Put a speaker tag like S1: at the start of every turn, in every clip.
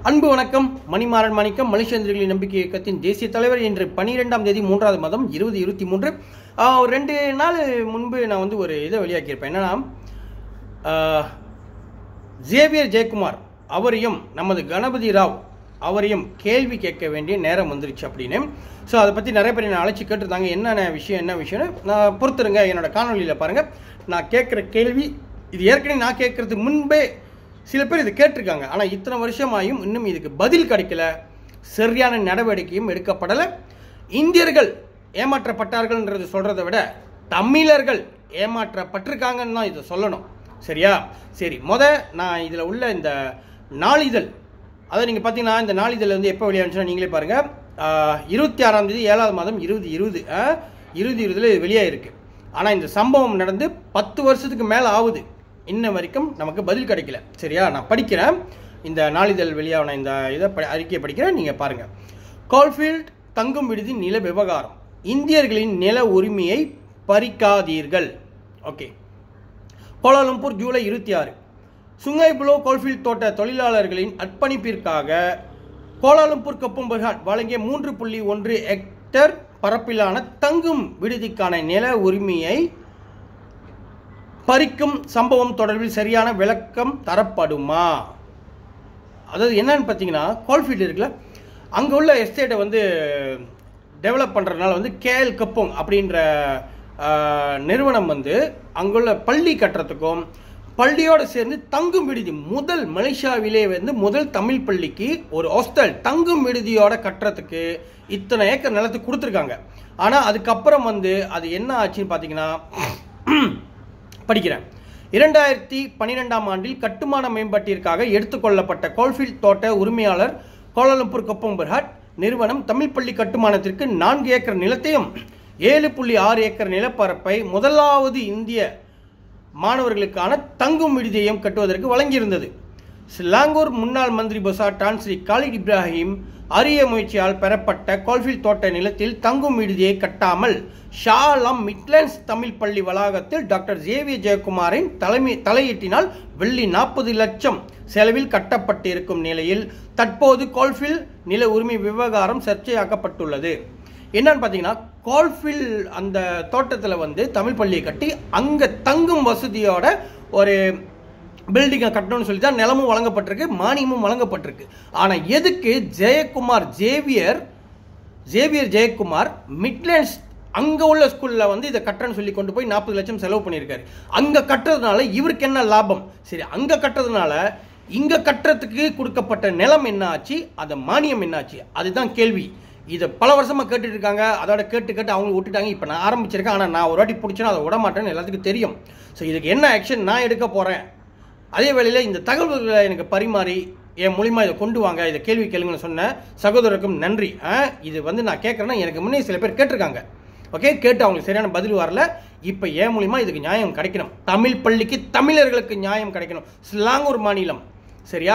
S1: அன்பு வணக்கம் மணிமாறன் மாணிக்கம் மனுஷேந்திரர்களின் நம்பிக்கை இயக்கத்தின் தேசிய தலைவர் இன்று பனிரெண்டாம் தேதி மூன்றாவது மாதம் இருபது இருபத்தி மூன்று ஆஹ், ஒரு ரெண்டு நாள் முன்பு நான் வந்து ஒரு இதை வெளியாக்கியிருப்பேன் என்னன்னா ஆஹ், ஜேவியர் ஜெயக்குமார் அவரையும் நமது கணபதி ராவ் அவரையும் கேள்வி கேட்க வேண்டிய நேரம் வந்துருச்சு அப்படின்னு ஸோ அதை பற்றி நிறைய பேர் நான் அழைச்சி கேட்டிருந்தாங்க என்னென்ன விஷயம் என்ன விஷயம்னு நான் பொறுத்துருங்க என்னோட காணொலியில் பாருங்கள் நான் கேட்குற கேள்வி இது ஏற்கனவே நான் கேட்குறதுக்கு முன்பே சில பேர் இது கேட்டிருக்காங்க ஆனால் இத்தனை வருஷமாயும் இன்னும் இதுக்கு பதில் கிடைக்கல சரியான நடவடிக்கையும் எடுக்கப்படலை இந்தியர்கள் ஏமாற்றப்பட்டார்கள்ன்றது சொல்கிறத விட தமிழர்கள் ஏமாற்றப்பட்டிருக்காங்கன்னு தான் இதை சொல்லணும் சரியா சரி முத நான் இதில் உள்ள இந்த நாளிதழ் அதை நீங்கள் பார்த்தீங்கன்னா இந்த நாளிதழ் வந்து எப்போ வெளியாச்சுன்னா நீங்களே பாருங்கள் இருபத்தி ஆறாம் தேதி ஏழாவது மாதம் இருபது இருபது இருபது இருபதுல இது வெளியாயிருக்கு ஆனால் இந்த சம்பவம் நடந்து பத்து வருஷத்துக்கு மேலே ஆகுது இன்ன வரைக்கும் நமக்கு பதில் கிடைக்கல சரியா நான் படிக்கிறேன் இந்த நாளிதழ் வெளியான இந்த இதை ப அறிக்கையை படிக்கிறேன் நீங்கள் பாருங்கள் கோல்ஃபீல்ட் தங்கும் விடுதி நில விவகாரம் இந்தியர்களின் நில உரிமையை பறிக்காதீர்கள் ஓகே கோலாலம்பூர் ஜூலை இருபத்தி ஆறு சுங்கைபுலோ கோல்ஃபீல்ட் தோட்ட தொழிலாளர்களின் அர்ப்பணிப்பிற்காக கோலாலம்பூர் கப்பம்பர்ஹாட் வழங்கிய மூன்று புள்ளி ஒன்று ஹெக்டர் பரப்பிலான தங்கும் விடுதிக்கான நில உரிமையை பறிக்கும் சம்பவம் தொடர்பில் சரியான விளக்கம் தரப்படுமா அதாவது என்னன்னு பார்த்தீங்கன்னா கோல்ஃபீல்டு இருக்குல்ல அங்கே உள்ள எஸ்டேட்டை வந்து டெவலப் பண்ணுறதுனால வந்து கேஎல் கப்போங் அப்படின்ற ஆஹ், நிறுவனம் வந்து அங்குள்ள பள்ளி கட்டுறதுக்கும் பள்ளியோடு சேர்ந்து தங்கும் விடுதி முதல் மலேசியாவிலே வந்து முதல் தமிழ் பள்ளிக்கு ஒரு ஹாஸ்டல் தங்கும் விடுதியோட கட்டுறதுக்கு இத்தனை ஏக்கர் நிலத்துக்கு கொடுத்துருக்காங்க ஆனால் அதுக்கப்புறம் வந்து அது என்ன ஆச்சுன்னு பார்த்தீங்கன்னா படிக்கிறேன் இரண்டாயிரத்தி பன்னிரெண்டாம் ஆண்டில் கட்டுமான மேம்பாட்டிற்காக எடுத்துக்கொள்ளப்பட்ட கோல்ஃபீல்ட் தோட்ட உரிமையாளர் கோலாலம்பூர் கொப்பம்பர்ஹாட் நிறுவனம் தமிழ் பள்ளி கட்டுமானத்திற்கு நான்கு ஏக்கர் நிலத்தையும் ஏழு புள்ளி ஆறு ஏக்கர் நிலப்பரப்பை முதலாவது இந்திய மாணவர்களுக்கான தங்கும் விடுதியையும் கட்டுவதற்கு வழங்கியிருந்தது சிலாங்கூர் முன்னாள் மந்திரி பொசா டான் ஸ்ரீ காலித் இப்ராஹிம் அரிய முயற்சியால் பெறப்பட்ட கோல்ஃபீல்ட் தோட்ட நிலத்தில் தங்கும் விடுதியை கட்டாமல் ஷாலம் மிட்லண்ட்ஸ் தமிழ் பள்ளி வளாகத்தில் டாக்டர் ஜேவி ஜெயக்குமாரின் தலைமை தலையீட்டினால் வெள்ளி நாற்பது லட்சம் செலவில் கட்டப்பட்டிருக்கும் நிலையில் தற்போது கோல்ஃபில் நில உரிமை விவகாரம் சர்ச்சையாக்கப்பட்டுள்ளது என்னன்னு பார்த்தீங்கன்னா கோல்ஃபில் அந்த தோட்டத்தில் வந்து தமிழ் பள்ளியை கட்டி அங்கே தங்கும் வசதியோட ஒரு பில்டிங்கை கட்டணும்னு சொல்லி தான் நிலமும் வழங்கப்பட்டிருக்கு மானியமும் வழங்கப்பட்டிருக்கு ஆனால் எதுக்கு ஜெயக்குமார் ஜேவியர் ஜேவியர் ஜெயக்குமார் மிட்லேண்ட்ஸ் அங்கே உள்ள ஸ்கூலில் வந்து இதை கட்டுறேன்னு சொல்லி கொண்டு போய் நாற்பது லட்சம் செலவு பண்ணியிருக்காரு அங்கே கட்டுறதுனால இவருக்கு என்ன லாபம் சரி அங்கே கட்டுறதுனால இங்கே கட்டுறதுக்கு கொடுக்கப்பட்ட நிலம் என்ன ஆச்சு அந்த மானியம் என்ன ஆச்சு அதுதான் கேள்வி இதை பல வருஷமாக கேட்டுட்டு இருக்காங்க அதோட கேட்டு கேட்டு அவங்க விட்டுட்டாங்க இப்போ நான் ஆரம்பிச்சிருக்கேன் ஆனால் நான் ஒரு வாட்டி பிடிச்சேன்னா அதை விட மாட்டேன்னு எல்லாத்துக்கும் தெரியும் ஸோ இதுக்கு என்ன ஆக்ஷன் நான் எடுக்க போகிறேன் அதே வேளையில் இந்த தகவல்களை எனக்கு பரிமாறி என் மூலியமா இதை கொண்டு வாங்க இதை கேள்வி கேளுங்கன்னு சொன்ன சகோதரருக்கும் நன்றி ஆ, இது வந்து நான் கேட்குறேன்னா எனக்கு முன்னே சில பேர் கேட்டிருக்காங்க ஓகே கேட்டு அவங்களுக்கு சரியான பதில் வரல இப்போ என் மூலியமா இதுக்கு நியாயம் கிடைக்கணும் தமிழ் பள்ளிக்கு தமிழர்களுக்கு நியாயம் கிடைக்கணும் ஸ்லாங்கூர் மாநிலம் சரியா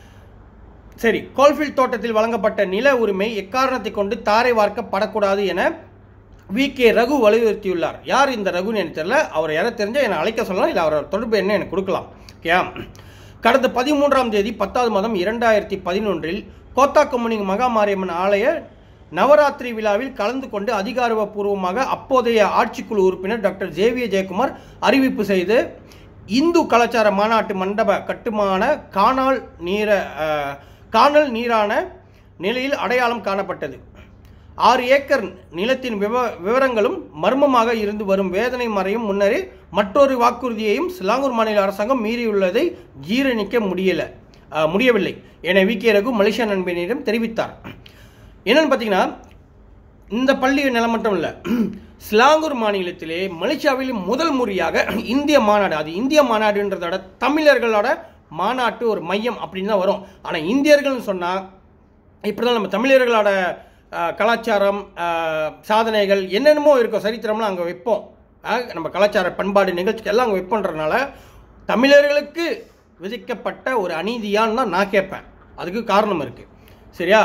S1: சரி கோல்ஃபீல்ட் தோட்டத்தில் வழங்கப்பட்ட நில உரிமை எக்காரணத்தை கொண்டு தாரை வார்க்கப்படக்கூடாது என வி கே ரகு வலியுறுத்தியுள்ளார் யார் இந்த ரகுன்னு எனக்கு தெரியல அவர் யாரை தெரிஞ்சால் என்னை அழைக்க சொல்லலாம் இல்லை அவரோட தொடர்பு என்ன எனக்கு கொடுக்கலாம் ஓகே கடந்த பதிமூன்றாம் தேதி பத்தாவது மாதம் இரண்டாயிரத்தி பதினொன்றில் கோத்தாக்குமணி மகாமாரியம்மன் ஆலய நவராத்திரி விழாவில் கலந்து கொண்டு அதிகாரப்பூர்வமாக அப்போதைய ஆட்சிக்குழு உறுப்பினர் டாக்டர் ஜேவிய ஜெயக்குமார் அறிவிப்பு செய்து இந்து கலாச்சார மாநாட்டு மண்டப கட்டுமான காணால் நீர அஹ், காணல் நீரான நிலையில் அடையாளம் காணப்பட்டது ஆறு ஏக்கர் நிலத்தின் விவ விவரங்களும் மர்மமாக இருந்து வரும் வேதனை மறையும் முன்னரே மற்றொரு வாக்குறுதியையும் சிலாங்கூர் மாநில அரசாங்கம் மீறியுள்ளதை ஜீரணிக்க முடியல அஹ், முடியவில்லை என வி கே ரகு மலேசியா நண்பனிடம் தெரிவித்தார் என்னன்னு பார்த்தீங்கன்னா இந்த பள்ளி நிலம் மட்டும் இல்லை ஸ்லாங்கூர் மாநிலத்திலே மலேசியாவில் முதல் முறையாக இந்திய மாநாடு அது இந்திய மாநாடுன்றதோட தமிழர்களோட மாநாட்டு ஒரு மையம் அப்படின்னு தான் வரும் ஆனால் இந்தியர்கள்னு சொன்னால் இப்படி தான் நம்ம தமிழர்களோட அஹ், கலாச்சாரம் அஹ், சாதனைகள் என்னென்னமோ இருக்கும் சரித்திரம்லாம் அங்கே வைப்போம் அஹ், நம்ம கலாச்சார பண்பாடு நிகழ்ச்சிக்கு எல்லாம் அங்கே வைப்போன்றனால தமிழர்களுக்கு விதிக்கப்பட்ட ஒரு அநீதியான்னு தான் நான் கேட்பேன் அதுக்கு காரணம் இருக்குது சரியா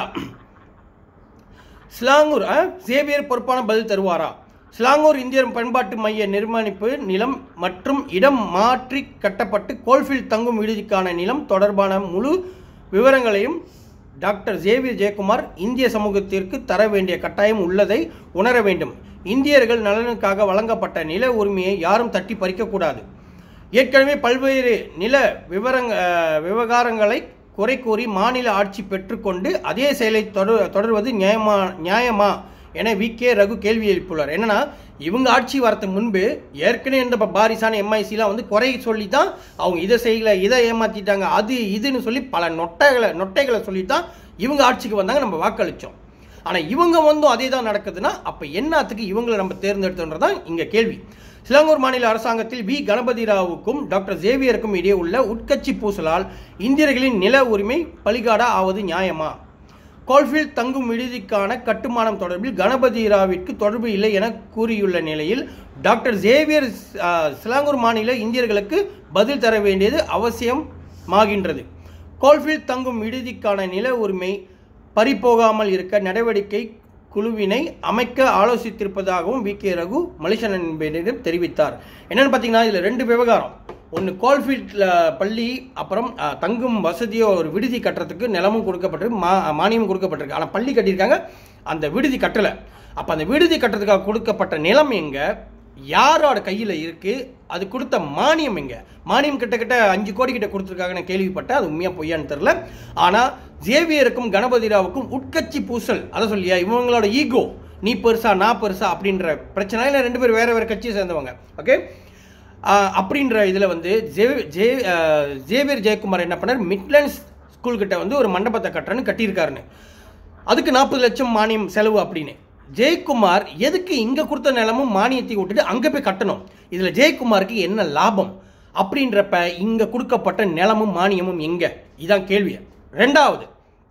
S1: ஸ்லாங்கூர் அஹ், சேவியர் பொறுப்பான பதில் தருவாரா ஸ்லாங்கூர் இந்தியர் பண்பாட்டு மைய நிர்மாணிப்பு நிலம் மற்றும் இடம் மாற்றி கட்டப்பட்டு கோல்ஃபீல்ட் தங்கும் விடுதிக்கான நிலம் தொடர்பான முழு விவரங்களையும் டாக்டர் ஜேவியர் ஜெயக்குமார் இந்திய சமூகத்திற்கு தர வேண்டிய கட்டாயம் உள்ளதை உணர வேண்டும் இந்தியர்கள் நலனுக்காக வழங்கப்பட்ட நில உரிமையை யாரும் தட்டி பறிக்கக்கூடாது ஏற்கனவே பல்வேறு நில விவரங்க அஹ், விவகாரங்களை குறை கூறி மாநில ஆட்சி பெற்றுக்கொண்டு அதே செயலை தொடர் தொடர்வது நியாயமா நியாயமா என வி கே ரகு கேள்வி எழுப்பியுள்ளார் என்னன்னா இவங்க ஆட்சி வரதுக்கு முன்பு ஏற்கனவே இந்த ப- பாரிசான எம்ஐசிலாம் வந்து குறை சொல்லி தான் அவங்க இதை செய்யல இதை ஏமாத்திட்டாங்க அது இதுன்னு சொல்லி பல நொட்டைகளை நொட்டைகளை சொல்லி தான் இவங்க ஆட்சிக்கு வந்தாங்க நம்ம வாக்களித்தோம் ஆனால் இவங்க வந்தும் அதே தான் நடக்குதுன்னா அப்போ என்னத்துக்கு இவங்களை நம்ம தேர்ந்தெடுத்தோன்றதான் இங்கே கேள்வி சிலாங்கூர் மாநில அரசாங்கத்தில் வி கணபதி ராவுக்கும் டாக்டர் ஜேவியருக்கும் இடையே உள்ள உட்கட்சி பூசலால் இந்தியர்களின் நில உரிமை பலிகாடா ஆவது நியாயமா கோல்ஃபீல்ட் தங்கும் விடுதிக்கான கட்டுமானம் தொடர்பில் கணபதி ராவிற்கு தொடர்பு இல்லை என கூறியுள்ள நிலையில் டாக்டர் ஜேவியர் அஹ், சிலாங்கூர் மாநில இந்தியர்களுக்கு பதில் தர வேண்டியது அவசியமாகின்றது கோல்ஃபீல்ட் தங்கும் விடுதிக்கான நில உரிமை பறிபோகாமல் இருக்க நடவடிக்கை குழுவினை அமைக்க ஆலோசித்திருப்பதாகவும் வி கே ரகு மலேசியன் என்பவரிடம் தெரிவித்தார் என்னன்னு பார்த்தீங்கன்னா இதில் ரெண்டு விவகாரம் ஒன்று கோல்ஃபீல்டில் பள்ளி அப்புறம் அஹ், தங்கும் வசதியோ ஒரு விடுதி கட்டுறதுக்கு நிலமும் கொடுக்கப்பட்டிருக்கு மா மானியமும் கொடுக்கப்பட்டிருக்கு ஆனால் பள்ளி கட்டியிருக்காங்க அந்த விடுதி கட்டலை அப்போ அந்த விடுதி கட்டுறதுக்காக கொடுக்கப்பட்ட நிலம் எங்க யாரோட கையில் இருக்கு அது கொடுத்த மானியம் எங்க மானியம் கிட்டத்தட்ட அஞ்சு கோடி கிட்ட கொடுத்துருக்காங்க நான் கேள்விப்பட்டேன் அது உண்மையா பொய்யான்னு தெரில ஆனால் ஜேவியருக்கும் கணபதி ராவுக்கும் உட்கட்சி பூசல் அதை சொல்லியா இவங்களோட ஈகோ நீ பெருசா நான் பெருசா அப்படின்ற பிரச்சனை இல்லை ரெண்டு பேர் வேற வேற கட்சியை சேர்ந்தவங்க ஓகே அப்படின்ற இதில் வந்து ஜே ஜே ஆஹ், ஜேவியர் ஜெயக்குமார் என்ன பண்ணார் மிட்லண்ட்ஸ் ஸ்கூல் கிட்ட வந்து ஒரு மண்டபத்தை கட்டுறேன்னு கட்டியிருக்காருன்னு அதுக்கு நாற்பது லட்சம் மானியம் செலவு அப்படின்னு ஜெயக்குமார் எதுக்கு இங்க கொடுத்த நிலமும் மானியத்தை விட்டுட்டு அங்க போய் கட்டணும் இதுல ஜெயக்குமாருக்கு என்ன லாபம் அப்படின்றப்ப இங்க கொடுக்கப்பட்ட நிலமும் மானியமும் எங்க இதான் கேள்வி ரெண்டாவது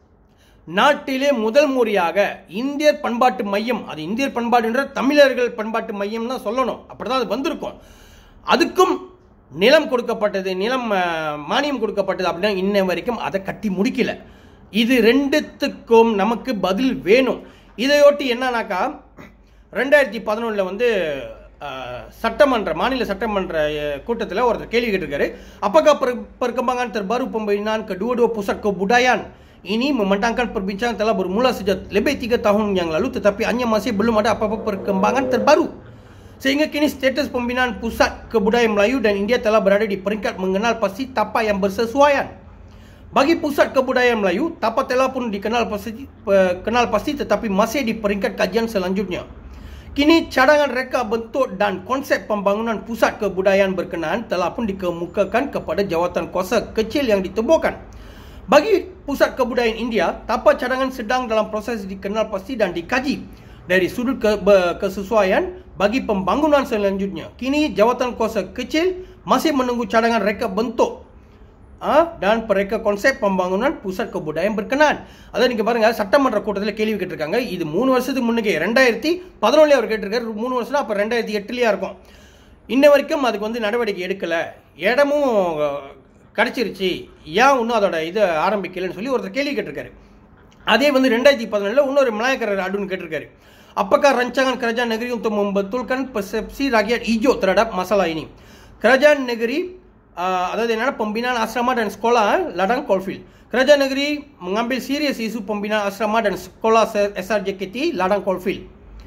S1: நாட்டிலே முதல் முறையாக இந்தியர் பண்பாட்டு மையம் அது இந்தியர் பண்பாடுன்ற தமிழர்கள் பண்பாட்டு மையம் தான் சொல்லணும் அப்படிதான் அது வந்திருக்கும் அதுக்கும் நிலம் கொடுக்கப்பட்டது நிலம் அஹ், மானியம் கொடுக்கப்பட்டது அப்படின்னா இன்ன வரைக்கும் அதை கட்டி முடிக்கல இது ரெண்டுத்துக்கும் நமக்கு பதில் வேணும் இதையொட்டி என்னன்னாக்கா ரெண்டாயிரத்தி பதினொன்றில் வந்து அஹ், சட்டமன்ற மாநில சட்டமன்ற கூட்டத்தில் ஒருத்தர் கேள்வி கேட்டிருக்காரு அப்பக்கா perkembangan terbaru pembinaan kedua-dua pusat kebudayaan ini mementangkan perbincangan telah bermula sejak lebih tiga tahun yang lalu tetapi hanya masih belum ada apa-apa perkembangan terbaru sehingga kini status pembinaan pusat kebudayaan Melayu dan India telah berada di peringkat mengenal pasti tapak yang bersesuaian bagi pusat kebudayaan Melayu, tapak telah pun dikenal pasti, pe- kenal pasti tetapi masih di peringkat kajian selanjutnya. Kini cadangan reka bentuk dan konsep pembangunan pusat kebudayaan berkenaan telah pun dikemukakan kepada jawatan kuasa kecil yang ditubuhkan. Bagi pusat kebudayaan India, tapak cadangan sedang dalam proses dikenal pasti dan dikaji dari sudut ke, be- kesesuaian bagi pembangunan selanjutnya. Kini jawatan kuasa kecil masih menunggu cadangan reka bentuk ah, dan pereka konsep pembangunan pusat kebudayaan berkenan அதான் நீங்க பாருங்க சட்டமன்ற கூட்டத்தில் கேள்வி கேட்டிருக்காங்க இது மூணு வருஷத்துக்கு முன்னுக்கே ரெண்டாயிரத்தி பதினொன்றுல அவர் கேட்டிருக்காரு மூணு வருஷம் அப்போ ரெண்டாயிரத்தி எட்டுலயா இருக்கும் இன்ன வரைக்கும் அதுக்கு வந்து நடவடிக்கை எடுக்கல இடமும் அஹ், கிடைச்சிருச்சு ஏன் இன்னும் அதோட இது ஆரம்பிக்கலைன்னு சொல்லி ஒருத்தர் கேள்வி கேட்டிருக்காரு அதே வந்து ரெண்டாயிரத்தி பதினொன்றில் இன்னொரு மலாயக்கரர் அடுன்னு கேட்டிருக்காரு apakah rancangan kerajaan negeri untuk membetulkan persepsi rakyat hijau terhadap masalah ini kerajaan negeri uh, அதாவது என்னன்னா pembinaan asrama dan sekolah eh, ladang coalfield kerajaan negeri mengambil serius isu pembinaan asrama dan sekolah SRJKT ladang coalfield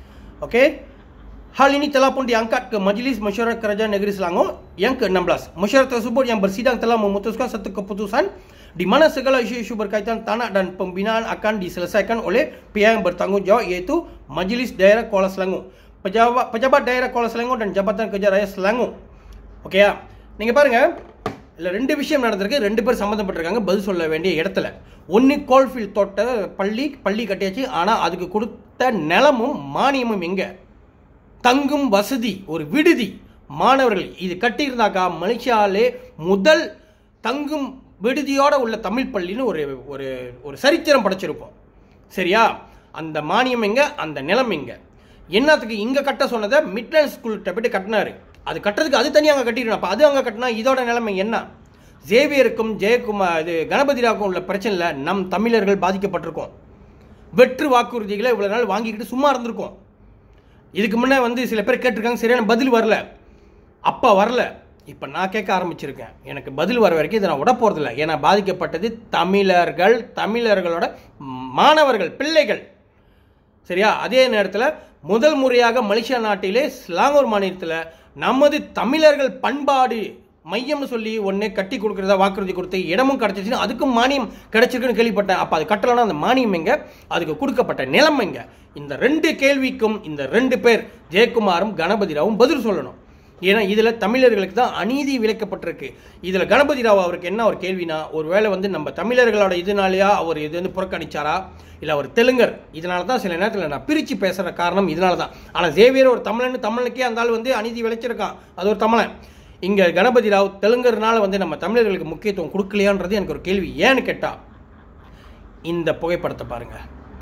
S1: Okey. Hal ini telah pun diangkat ke Majlis Mesyuarat Kerajaan Negeri Selangor yang ke-16. Mesyuarat tersebut yang bersidang telah memutuskan satu keputusan di mana segala isu-isu berkaitan tanah dan pembinaan akan diselesaikan oleh pihak yang bertanggungjawab iaitu Majlis Daerah Kuala Selangor. Pejabat, pejabat daerah Kuala Selangor dan Jabatan Kerja Raya Selangor. ஓகேயா நீங்க பாருங்க இல்ல ரெண்டு விஷயம் நடந்திருக்கு ரெண்டு பேர் சம்மந்தப்பட்டிருக்காங்க பதில் சொல்ல வேண்டிய இடத்துல ஒன்று கோல்ஃபீல்ட் தோட்ட பள்ளி பள்ளி கட்டியாச்சு ஆனால் அதுக்கு கொடுத்த நிலமும் மானியமும் எங்க தங்கும் வசதி ஒரு விடுதி மாணவர்கள் இது கட்டியிருந்தாக்கா மலேசியாவிலே முதல் தங்கும் விடுதியோட உள்ள தமிழ் பள்ளின்னு ஒரு ஒரு ஒரு சரித்திரம் படைச்சிருப்போம் சரியா அந்த மானியம் எங்க அந்த நிலம் எங்க என்னத்துக்கு இங்க கட்ட சொன்னதை மிட்லண்ட் ஸ்கூல்கிட்ட போயிட்டு கட்டினாரு அது கட்டுறதுக்கு அது தனியாக அங்கே கட்டிடணும் அப்போ அது அங்கே கட்டினா இதோட நிலைமை என்ன ஜேவியருக்கும் ஜெயக்குமார் இது கணபதிராவுக்கும் உள்ள பிரச்சனையில் நம் தமிழர்கள் பாதிக்கப்பட்டிருக்கோம் வெற்று வாக்குறுதிகளை இவ்வளோ நாள் வாங்கிக்கிட்டு சும்மா இருந்திருக்கோம் இதுக்கு முன்னே வந்து சில பேர் கேட்டிருக்காங்க சரியான பதில் வரல அப்பா வரல இப்போ நான் கேட்க ஆரம்பிச்சிருக்கேன் எனக்கு பதில் வர வரைக்கும் இதை நான் விட போகிறதில்ல ஏன்னா பாதிக்கப்பட்டது தமிழர்கள் தமிழர்களோட மாணவர்கள் பிள்ளைகள் சரியா அதே நேரத்தில் முதல் முறையாக மலேசியா நாட்டிலே ஸ்லாங்கூர் மாநிலத்தில் நமது தமிழர்கள் பண்பாடு மையம்னு சொல்லி ஒன்று கட்டி கொடுக்குறதா வாக்குறுதி கொடுத்து இடமும் கிடச்சிச்சுன்னு அதுக்கும் மானியம் கிடைச்சிருக்குன்னு கேள்விப்பட்டேன் அப்போ அது கட்டலைன்னா அந்த மானியம் எங்க அதுக்கு கொடுக்கப்பட்ட நிலம் எங்க இந்த ரெண்டு கேள்விக்கும் இந்த ரெண்டு பேர் ஜெயக்குமாரும் கணபதிராவும் பதில் சொல்லணும் ஏன்னா இதில் தமிழர்களுக்கு தான் அநீதி விளைக்கப்பட்டிருக்கு இதில் கணபதி ராவ் அவருக்கு என்ன ஒரு கேள்வினா ஒருவேளை வந்து நம்ம தமிழர்களோட இதனாலயா அவர் இது வந்து புறக்கணிச்சாரா இல்லை அவர் தெலுங்கர் இதனால தான் சில நேரத்தில் நான் பிரித்து பேசுகிற காரணம் இதனால தான் ஆனால் சேவியர் ஒரு தமிழன் தமிழனுக்கே அந்த ஆள் வந்து அநீதி விளைச்சிருக்கான் அது ஒரு தமிழன் இங்கே கணபதி ராவ் தெலுங்கர்னால வந்து நம்ம தமிழர்களுக்கு முக்கியத்துவம் கொடுக்கலையான்றது எனக்கு ஒரு கேள்வி ஏன்னு கேட்டால் இந்த புகைப்படத்தை பாருங்கள்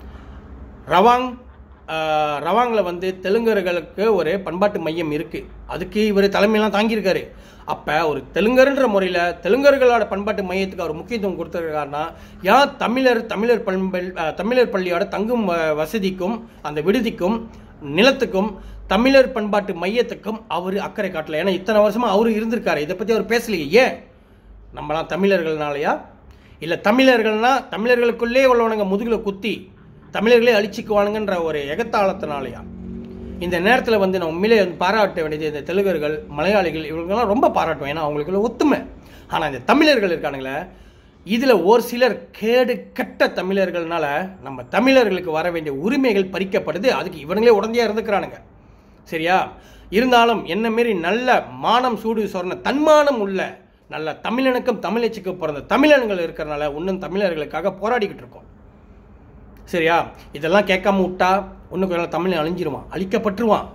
S1: ரவாங் ஆஹ், ரவாங்கில் வந்து தெலுங்கர்களுக்கு ஒரு பண்பாட்டு மையம் இருக்குது அதுக்கு இவர் தலைமையெல்லாம் தாங்கியிருக்காரு அப்போ ஒரு தெலுங்கர்ன்ற முறையில் தெலுங்கர்களோட பண்பாட்டு மையத்துக்கு அவர் முக்கியத்துவம் கொடுத்துருக்காருன்னா ஏன் தமிழர் தமிழர் பண்பல் ஆஹ், தமிழர் பள்ளியோட தங்கும் வ- வசதிக்கும் அந்த விடுதிக்கும் நிலத்துக்கும் தமிழர் பண்பாட்டு மையத்துக்கும் அவர் அக்கறை காட்டல ஏன்னா இத்தனை வருஷமா அவர் இருந்திருக்காரு இதை பற்றி அவர் பேசலையே ஏன் நம்மளாம் தமிழர்கள்னாலயா இல்லை தமிழர்கள்னா தமிழர்களுக்குள்ளே உள்ளவனுங்க முதுகில் குத்தி தமிழர்களே அழிச்சிக்குவானுங்கன்ற ஒரு எகத்தாளத்தினாலயா இந்த நேரத்தில் வந்து நான் உண்மையிலே வந்து பாராட்ட வேண்டியது இந்த தெலுங்கர்கள் மலையாளிகள் இவங்களுக்கெல்லாம் ரொம்ப பாராட்டுவேன் ஏன்னா அவங்களுக்குள்ள ஒத்துமை ஆனால் இந்த தமிழர்கள் இருக்கானுங்களே இதில் ஒரு சிலர் கேடு கெட்ட தமிழர்கள்னால நம்ம தமிழர்களுக்கு வர வேண்டிய உரிமைகள் பறிக்கப்படுது அதுக்கு இவனுங்களே உடந்தையாக இருந்துக்கிறானுங்க சரியா இருந்தாலும் என்ன மாரி நல்ல மானம் சூடு சொன்ன தன்மானம் உள்ள நல்ல தமிழனுக்கும் தமிழச்சிக்கு பிறந்த தமிழன்கள் இருக்கிறனால இன்னும் தமிழர்களுக்காக போராடிக்கிட்டு இருக்கோம் சரியா இதெல்லாம் கேட்காம விட்டா இன்னும் கொஞ்சம் நாள் தமிழ் அழிஞ்சிருவான் அழிக்கப்பட்டுருவான்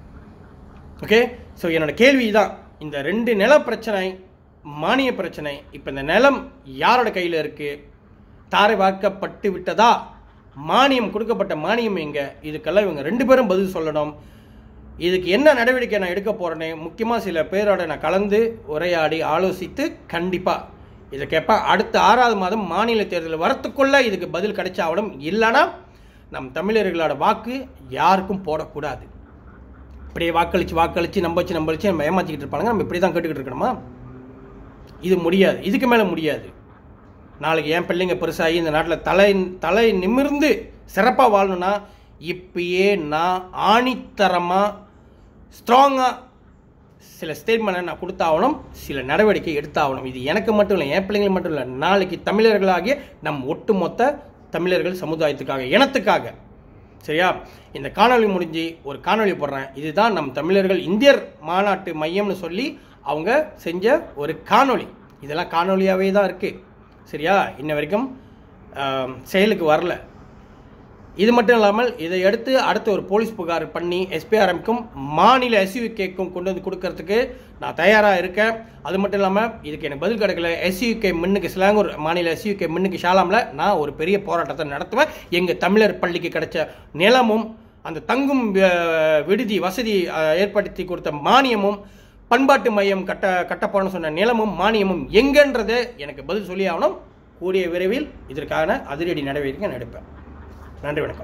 S1: ஓகே ஸோ என்னோட கேள்வி தான் இந்த ரெண்டு நில பிரச்சனை மானிய பிரச்சனை இப்போ இந்த நிலம் யாரோட கையில் இருக்குது தாரை வார்க்கப்பட்டு விட்டதா மானியம் கொடுக்கப்பட்ட மானியம் எங்க இதுக்கெல்லாம் இவங்க ரெண்டு பேரும் பதில் சொல்லணும் இதுக்கு என்ன நடவடிக்கை நான் எடுக்க போகிறேன்னு முக்கியமாக சில பேரோட நான் கலந்து உரையாடி ஆலோசித்து கண்டிப்பாக இதை கேட்பேன் அடுத்த ஆறாவது மாதம் மாநில தேர்தல் வரத்துக்குள்ள இதுக்கு பதில் கிடைச்சாவணும் இல்லைன்னா நம் தமிழர்களோட வாக்கு யாருக்கும் போடக்கூடாது இப்படியே வாக்களிச்சு வாக்களிச்சு நம்பச்சு நம்பளிச்சு நம்ம ஏமாற்றிக்கிட்டு இருப்பாங்க நம்ம இப்படி தான் கேட்டுக்கிட்டு இருக்கணுமா இது முடியாது இதுக்கு மேலே முடியாது நாளைக்கு என் பிள்ளைங்க பெருசாகி இந்த நாட்டில் தலை தலை நிமிர்ந்து சிறப்பாக வாழணும்னா இப்பயே நான் ஆணித்தரமாக ஸ்ட்ராங்காக சில ஸ்டேட்மெண்ட்டை நான் கொடுத்தாகணும் சில நடவடிக்கை எடுத்தாகணும் இது எனக்கு மட்டும் இல்லை என் பிள்ளைங்களுக்கு மட்டும் இல்லை நாளைக்கு தமிழர்களாகிய நம் ஒட்டுமொத்த தமிழர்கள் சமுதாயத்துக்காக இனத்துக்காக சரியா இந்த காணொளி முடிஞ்சு ஒரு காணொளி போடுறேன் இதுதான் நம் தமிழர்கள் இந்தியர் மாநாட்டு மையம்னு சொல்லி அவங்க செஞ்ச ஒரு காணொளி இதெல்லாம் காணொளியாகவே தான் இருக்குது சரியா இன்ன வரைக்கும் ஆம், செயலுக்கு வரல இது மட்டும் இல்லாமல் இதை எடுத்து அடுத்து ஒரு போலீஸ் புகார் பண்ணி எஸ்பிஆர்எம்க்கும் மாநில எஸ்யூகேக்கும் கொண்டு வந்து கொடுக்கறதுக்கு நான் தயாராக இருக்கேன் அது மட்டும் இல்லாமல் இதுக்கு எனக்கு பதில் கிடைக்கல எஸ்யூகே மின்னுக்கு சிலாங்கூர் மாநில எஸ்யூகே மின்னுக்கு ஷாலாமில் நான் ஒரு பெரிய போராட்டத்தை நடத்துவேன் எங்கள் தமிழர் பள்ளிக்கு கிடைச்ச நிலமும் அந்த தங்கும் அஹ், விடுதி வசதி அஹ், ஏற்படுத்தி கொடுத்த மானியமும் பண்பாட்டு மையம் கட்ட கட்டப்போன்னு சொன்ன நிலமும் மானியமும் எங்கன்றதை எனக்கு பதில் சொல்லி ஆகணும் கூடிய விரைவில் இதற்கான அதிரடி நடவடிக்கை நான் எடுப்பேன் நன்றி வணக்கம்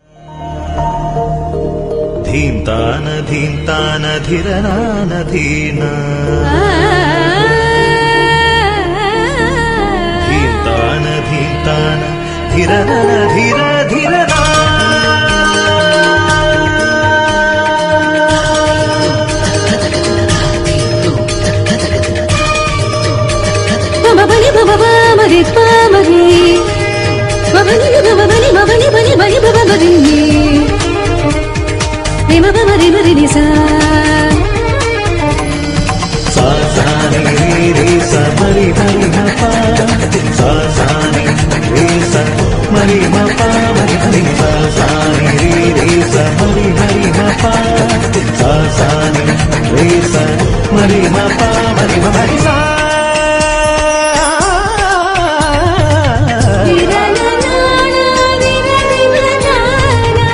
S2: धीन्तान धीन्तान धिरनानधीन धीन्तान धीन्तान धिरनन धिर धिरना
S3: బబలి బబలి బమరి బబలి బబలి బబలి బలి బలి బబలి రిమ బమరి మరి నిసా
S2: सा सा नि रे रे स मरि मरि म पा सा सा नि रे स मरि म पा मरि मरि सा सा नि रे रे स मरि मरि म पा सा सा नि रे स मरि म पा मरि म मरि सा
S3: రిరననా రిరనిరనా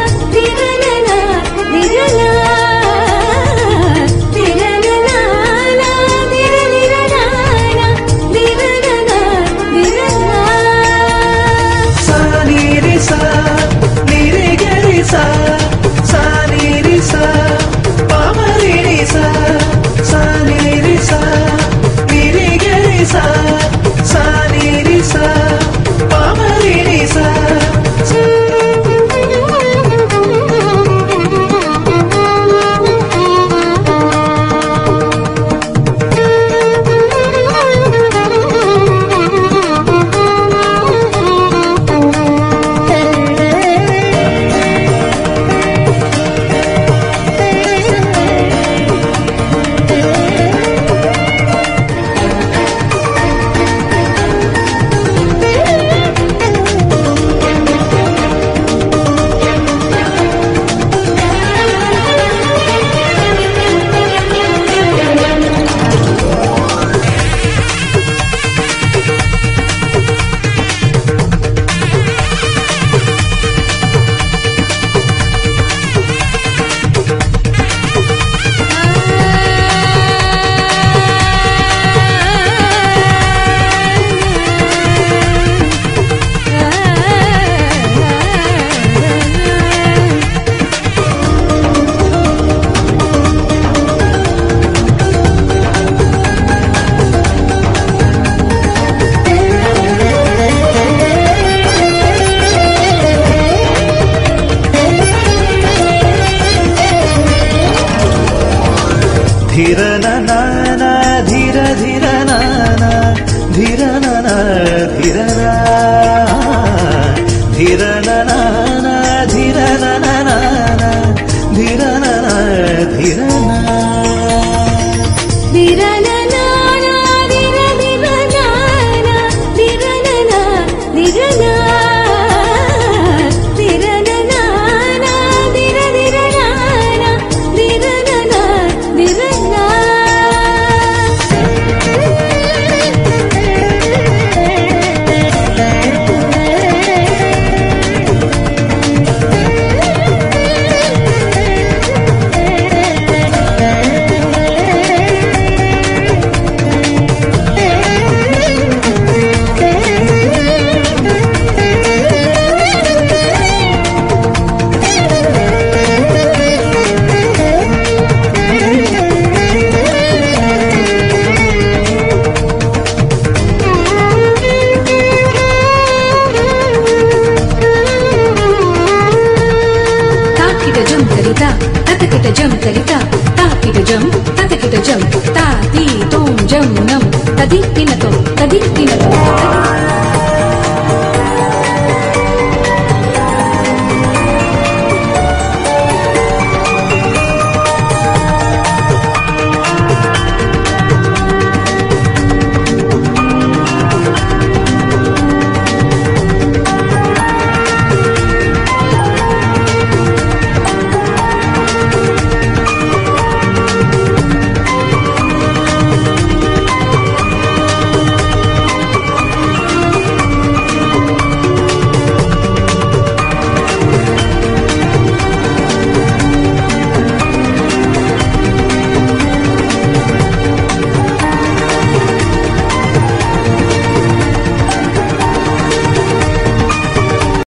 S2: ரிரரா